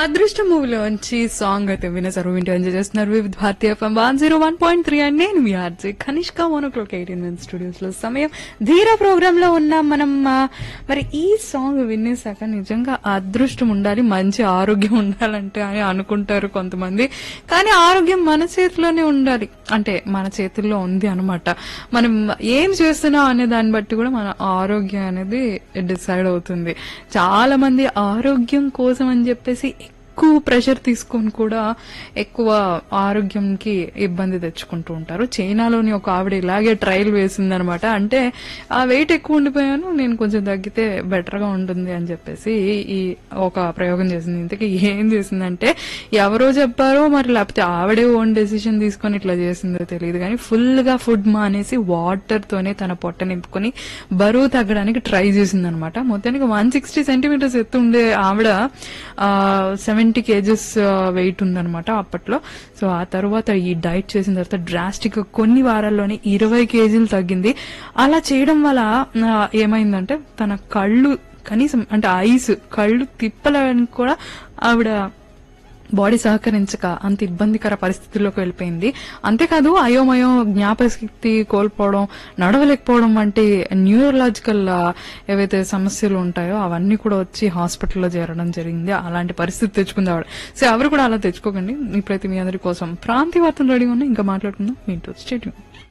అదృష్ట మూవీలోంచి సాంగ్ అయితే వినేసారు వింటూ ఎంజాయ్ చేస్తున్నారు Vividh Bharati FM one zero one point three and నేను మీ ఆర్జే కనిష్క మోనోక్లోక్ ఎయిటీన్ మినిట్ స్టూడియోస్ లో సమయం ధీరా ప్రోగ్రామ్ లో ఉన్నాం మనం ఆ, మరి ఈ సాంగ్ వినేసాక నిజంగా అదృష్టం ఉండాలి మంచి ఆరోగ్యం ఉండాలంటే అని అనుకుంటారు కొంతమంది కానీ ఆరోగ్యం మన చేతిలోనే ఉండాలి అంటే మన చేతుల్లో ఉంది అనమాట మనం ఏం చేస్తున్నాం అనే దాన్ని బట్టి కూడా మన ఆరోగ్యం అనేది డిసైడ్ అవుతుంది చాలా మంది ఆరోగ్యం కోసం అని చెప్పేసి ఎక్కువ ప్రెషర్ తీసుకొని కూడా ఎక్కువ ఆరోగ్యంకి ఇబ్బంది తెచ్చుకుంటూ ఉంటారు చైనాలోని ఒక ఆవిడ ఇలాగే ట్రయల్ వేసిందనమాట అంటే ఆ వెయిట్ ఎక్కువ ఉండిపోయాను నేను కొంచెం తగ్గితే బెటర్ గా ఉంటుంది అని చెప్పేసి ఈ ఒక ప్రయోగం చేసింది ఇంతకీ ఏం చేసిందంటే ఎవరో చెప్పారో మరి లేకపోతే ఆవిడే ఓన్ డెసిషన్ తీసుకొని ఇట్లా చేసిందో తెలియదు కానీ ఫుల్ గా ఫుడ్ మానేసి వాటర్ తోనే తన పొట్ట నింపుకొని బరువు తగ్గడానికి ట్రై చేసింది అనమాట మొత్తానికి వన్ సిక్స్టీ సెంటీమీటర్స్ ఎత్తు ఉండే ఆవిడ సెవెంటీ కేజెస్ వెయిట్ ఉందన్నమాట అప్పట్లో సో ఆ తర్వాత ఈ డైట్ చేసిన తర్వాత డ్రాస్టిక్ కొన్ని వారాల్లోనే ఇరవై కేజీలు తగ్గింది అలా చేయడం వల్ల ఆ, ఏమైందంటే తన కళ్ళు కనీసం అంటే ఐస్ కళ్ళు తిప్పడానికి కూడా ఆవిడ బాడీ సహకరించక అంత ఇబ్బందికర పరిస్థితుల్లోకి వెళ్ళిపోయింది అంతేకాదు అయోమయం జ్ఞాపశక్తి కోల్పోవడం నడవలేకపోవడం వంటి న్యూరలాజికల్ ఏవైతే సమస్యలు ఉంటాయో అవన్నీ కూడా వచ్చి హాస్పిటల్లో చేరడం జరిగింది అలాంటి పరిస్థితి తెచ్చుకుంది ఆవిడ సో ఎవరు కూడా అలా తెచ్చుకోకండి ఇప్పుడైతే మీ అందరి కోసం ప్రాంతీయ వార్తలు రెడీ ఉన్నాయి ఇంకా మాట్లాడుకుందాం మీతో స్టేట్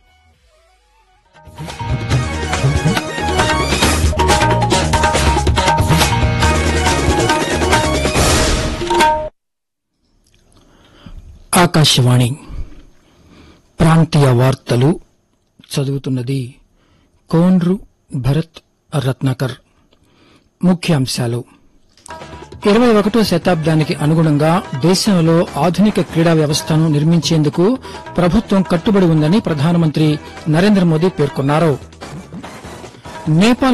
ఆకాశవాణి ప్రాంతీయ వార్తలు చదువుతున్నది కోన్రు భరత్ రత్నాకర్ ముఖ్యాంశాలు ఇరవై ఒకటో శతాబ్దానికి అనుగుణంగా దేశంలో ఆధునిక క్రీడా వ్యవస్థను నిర్మించేందుకు ప్రభుత్వం కట్టుబడి ఉందని ప్రధానమంత్రి నరేంద్ర మోదీ పేర్కొన్నారు నేపాల్